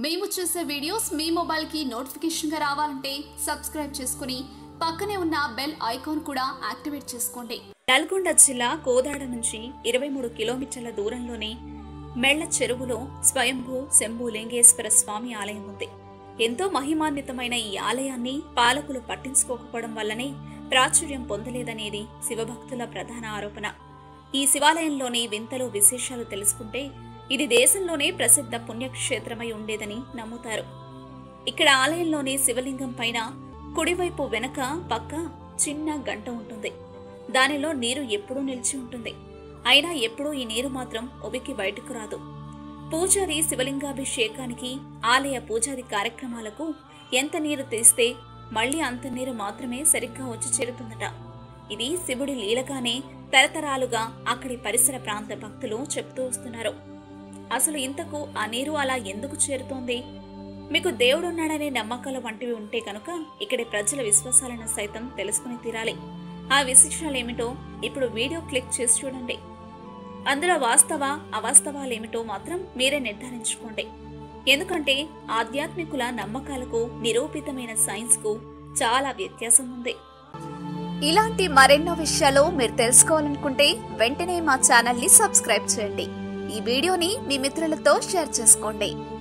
మేము చేసే వీడియోస్ మీ మొబైల్కి నోటిఫికేషన్గా రావాలంటే సబ్స్క్రైబ్ చేసుకుని పక్కనే ఉన్న బెల్ ఐకాన్ కూడా యాక్టివేట్ చేసుకోండి నల్గొండ జిల్లా కోదాడ నుంచి ఇరవై మూడు కిలోమీటర్ల దూరంలోనే మెళ్ల చెరువులో స్వయంభూ శంభు లింగేశ్వర స్వామి ఆలయం ఉంది ఎంతో మహిమాన్వితమైన ఈ ఆలయాన్ని పాలకులు పట్టించుకోకపోవడం వల్లనే ప్రాచుర్యం పొందలేదనేది శివభక్తుల ప్రధాన ఆరోపణ ఈ శివాలయంలోని వింతలు విశేషాలు తెలుసుకుంటే ఇది దేశంలోనే ప్రసిద్ధ పుణ్యక్షేత్రమై ఉండేదని నమ్ముతారు ఇక్కడ ఆలయంలోని శివలింగం పైన కుడివైపు వెనక పక్క చిన్న గంట ఉంటుంది దానిలో నీరు ఎప్పుడూ నిలిచి ఉంటుంది అయినా ఎప్పుడూ ఈ నీరు మాత్రం ఉబికి బయటకు రాదు పూజారి శివలింగాభిషేకానికి ఆలయ పూజాది కార్యక్రమాలకు ఎంత నీరు తీస్తే మళ్ళీ అంత నీరు మాత్రమే సరిగ్గా వచ్చి చేరుతుందట ఇది శివుడి లీలగానే తరతరాలుగా అక్కడి పరిసర ప్రాంత భక్తులు చెప్తూ వస్తున్నారు అసలు ఇంతకు ఆ నీరు అలా ఎందుకు చేరుతోంది మీకు దేవుడున్నాడనే నమ్మకాలు వంటివి ఉంటే కనుక ఇక్కడి ప్రజల విశ్వాసాలను సైతం తెలుసుకుని తీరాలి ఆ విశేషాలేమిటో ఇప్పుడు వీడియో క్లిక్ చేసి చూడండి అందులో వాస్తవ అవాస్తవాలేమిటో మాత్రం మీరే నిర్ధారించుకోండి ఎందుకంటే ఆధ్యాత్మికుల నమ్మకాలకు నిరూపితమైన సైన్స్కు చాలా వ్యత్యాసం ఉంది ఇలాంటి మరెన్నో విషయాలు మీరు తెలుసుకోవాలనుకుంటే వెంటనే మా ఛానల్ని సబ్స్క్రైబ్ చేయండి ఈ వీడియోని మీ మిత్రులతో షేర్ చేసుకోండి